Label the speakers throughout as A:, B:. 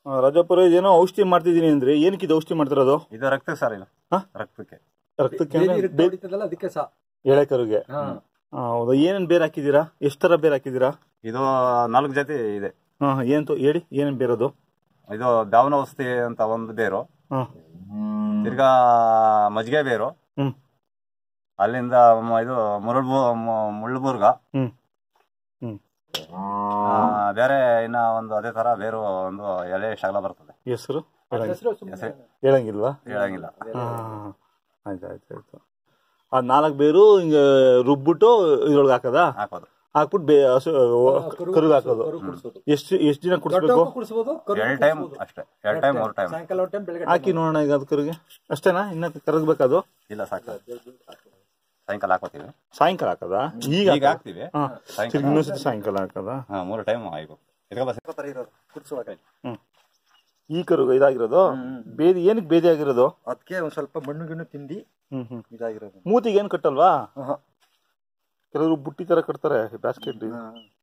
A: ಆ, ರಾಜಪ್ಪರ ಏನೋ ಔಷಧಿ ಮಾಡ್ತಿದ್ದೀನಿ ಅಂದ್ರೆ ಏನಕ್ಕೆ ಇದು ಔಷಧಿ ಮಾಡ್ತಿರೋದು
B: ಇದು ರಕ್ತಕ್ಕೆ ಸರ್ ಇದು
A: ಹಾ?
B: ರಕ್ತಕ್ಕೆ
A: ರಕ್ತಕ್ಕೆ
C: ಬೇಲಿ
A: ಅಂದ್ರೆ
C: ರಕ್ತ
A: ಬೇ-
C: ಹೊಡಿತದಲ್ಲ ಅದಕ್ಕೆ ಸಹ
A: ಎಳೆ ಕರುಗೆ
C: ಹಾ.
A: ಆ, ಹೌದಾ ಏನೇನ್ ಬೇರೆ ಹಾಕಿದ್ದೀರಾ ಎಷ್ಟು ತರ ಬೇರೆ ಹಾಕಿದ್ದೀರಾ
B: ಇದು ನಾಲ್ಕು ಜಾತಿ ಇದೆ
A: ಹಾ ಏನ್ ತೊ- ಹೇಳಿ ಏನೇನ್ ಬೇರದು
B: ಇದು ಬ್ಯಾವನ ಔಷಧಿ ಅಂತ ಒಂದು ಬೇರು
A: ಹಾ
B: ತಿರ್ಗಾ ಮಜ್ಜಿಗೆ ಬೇರು
A: ಹ್ಮ್
B: ಅಲ್ಲಿಂದ ಮ- ಇದು ಮುರುಳ್ಬು ಮ- ಮುಳ್ಳುಬುರ್ಗ
A: ಹ್ಮ್ ಹ್ಮ್
B: ಆ, ಬೇರೆ ಇನ್ನ ಒಂದು ಅದೇ ತರ ಬೇರು ಒಂದು ಎಲೆ ಶಗಲ ಬರ್ತದೆ
A: ಹೆಸರು ಹೇಳಂಗಿಲ್ಲ.
C: ಹೆಸರು ಸುಮ್ನೆ
B: ಹೆಸರು
A: ಹೇಳಂಗಿಲ್ವಾ
B: ಹೇಳಂಗಿಲ್ಲ
A: ಹಾ ಆಯ್ತು ಆಯ್ತು ಆಯ್ತು ಆ ನಾಲ್ಕು ಬೇರು ಹಿಂಗ ರುಬ್ಬಿಟ್ಟು ಇದ್ರೊಳಗೆ ಹಾಕದಾ
B: ಹಾಕೋದು
A: ಹಾಕ್ಬಿಟ್ಟು ಬೇ ಹಸು
C: ಕರು
A: ಕರುಗೆ ಹಾಕೋದು
C: ಕರು ಕುಡಿಸೋದು
A: ಎಷ್ಟು ಎಷ್ಟು ದಿನ
C: ದೊಡ್ಡ
A: ಕುಡಿಸ್ಬೇಕು
C: ಹಕ್ಕು ಕುಡಿಸ್ಬೋದು ಕರು
B: ಎರಡು ಟೈಮ್ ಅಷ್ಟೇ ಎರಡು ಟೈಮ್ ಮೂರು ಟೈಮ್
C: ಸಾಯಂಕಾಲ ಒಂದು ಟೈಮ್ ಬೆಳಗ್ಗೆ
A: ಹಾಕಿ ನೋಡೋಣ ಈಗ ಅದು ಕರುಗೆ ಅಷ್ಟೇನಾ ಇನ್ನ ಕರಗಬೇಕದು
B: ಇಲ್ಲ ಸಾಕು ಸಾಯಂಕಾಲ ಹಾಕೋತೀವಿ
A: ಸಾಯಂಕಾಲ ಹಾಕದಾ ಈಗ
B: ಈಗ ಹಾಕ್ತಿವಿ
A: ಹಾ
B: ಸಾಯಂಕಾಲ
A: ತಿರ್ಗಿ ಇನ್ನೊಂದ್ಸತಿ ಸಾಯಂಕಾಲ ಹಾಕದಾ
B: ಹಾ ಮೂರು ಟೈಮ್ ಆಯ್ತು ಇದ್ಕೊ ಬಸ್
C: ಕುಡಿಸುವಾಗ
A: ಹ್ಮ್ ಈ ಕರುಗ ಇದಾಗಿರೋದು ಬೇದಿ ಏನಕ್ಕೆ ಬೇದಿ ಆಗಿರೋದು
C: ಅದಕ್ಕೆ ಒಂದ್ ಸ್ವಲ್ಪ ಮಣ್ಣು ಗಿಣ್ಣು ತಿಂಡಿ
A: ಹ್ಮ್ ಹ್ಮ್
C: ಇದಾಗಿರೋದು
A: ಮೂತಿಗೆ ಏನ್ ಕಟ್ಟಲ್ವಾ
C: ಆಹಾ.
A: ಕೆಲವರು ಬುಟ್ಟಿ ತರ ಕಟ್ತಾರೆ ಬ್ಯಾಸ್ಕೆಟ್
C: ಹಾ.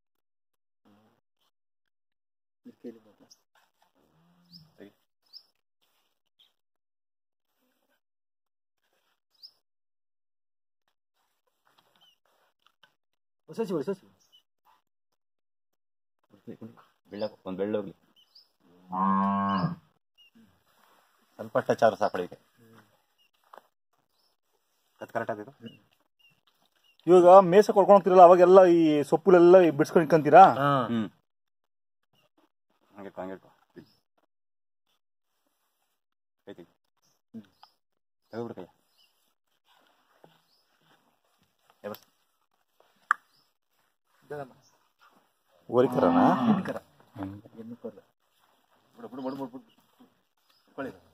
C: ಸಸಿ ಬಿಡಿ ಸಸಿ
B: ಬೆಳ್ಳ ಒಂದು ಬೆಳ್ಳೋಗ್ಲಿ ಸ್ವಲ್ಪ ಟಚ್ ಆದ್ರೆ ಸಾಕಳಿಗೆ ಅದು ಕರೆಕ್ಟ್ ಆಗಿದ್ದು
A: ಇವಾಗ ಮೇಸ ಕೊಡ್ಕೊಂಡು ಹೋಗ್ತಿರಲ್ಲ ಅವಾಗೆಲ್ಲ ಈ ಸೊಪ್ಪುಲೆಲ್ಲ ಬಿಡ್ಸ್ಕೊಂಡು ಇಟ್ಕೊಂತೀರಾ
B: ಹ್ಮ್ ಹಂಗೆ ಇಟ್ಕೊ, ಹಂಗೆ ಇಟ್ಕೊ. ಕೈ ತೆಗಿ. ತೆಗೆದ್ಬಿಡು ಕೈ. ಎಬ್ಬಿಸು.
A: ಓರಿಕರನ
C: ಹೆಣ್ಣು ಕರ ಹೆಣ್ಣು ಕರ
B: ಬಿಡು ಬಿಡು ಬಿಡು ಬಿಡು ಬಿಡು. ಇಟ್ಕೊಳ್ಳಿ.